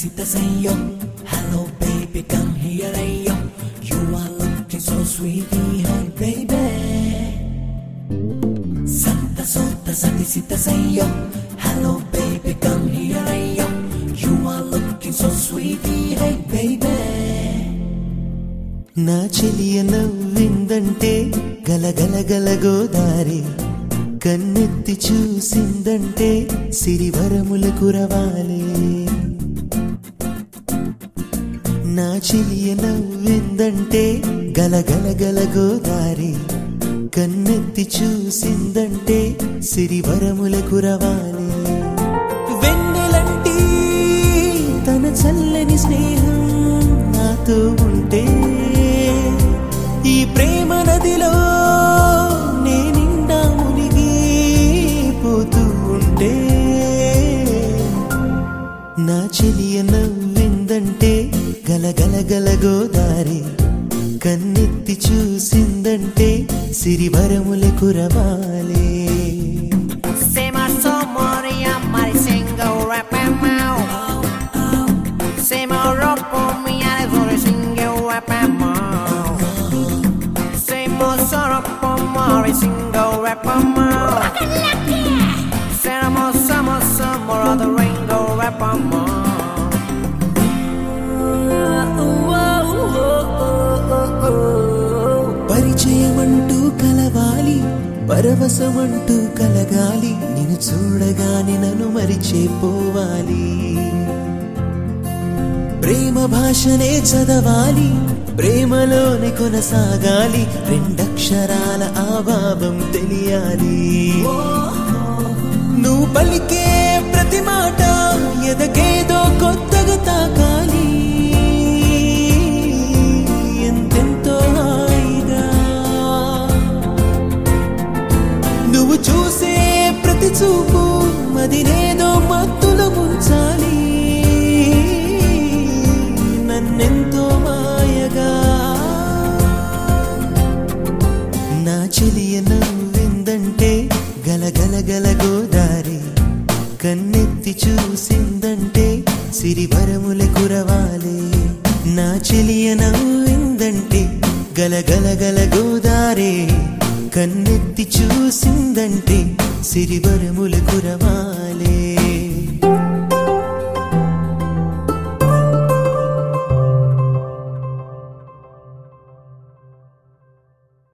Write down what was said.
sita say yo. Hello baby, come here hey yo. You are looking so sweetie, hey baby. Santa sota sati sita say yo. Hello baby, come here hey yo. You are looking so sweetie, hey baby. నా చెలియ నవ్విందంటే గలగల గల గోదారి కన్నెత్తి చూసిందంటే సిరివరముల కురవాలే నా చెలియ నవ్విందంటే గలగల గల గోదారి కన్నెత్తి చూసిందంటే సిరివరముల కురవాలే వెన్నెలంటి తన చల్లని స్నేహం నాతో ఉంటే ఈ ప్రేమ నదిలో నేనిండా మునిగి పోతూ ఉంటే నా చెలియ నవ్విందంటే గలగల గల గోదారి కన్నెత్తి చూసిందంటే సిరివరముల కురవాలే Se marzo moria marisengo rapamau Se morro por mi ale sobre singe rapamau Se mozoro por mori singo rapamau Se mozo mozo moro the ringo rapamau పరిచయమంటూ కలవాలి పరవశమంటూ కలగాలి నిన్ను చూడగానే నన్ను మరిచేపోవాలి ప్రేమ భాషనే చదవాలి ప్రేమలోనే కొనసాగాలి రెండక్షరాల ఆభావం తెలియాలి నువ్వు పలికే ప్రతి మాట ఎదకేదో కొత్తగా తాకాలి ఎంతెంతో హాయిగా నువ్వు చూసే ప్రతి చూపు మదినేదో మత్తులో ముంచాలి నన్నెంతో మాయగా నా చెలియ నవ్విందంటే గలగల గల గోదారి కన్నెత్తి చూసిందంటే సిరివరముల కురవాలే నా చెలియ నవ్విందంటే గలగల గల గోదారే కన్నెత్తి చూసిందంటే సిరివరముల కురవాలే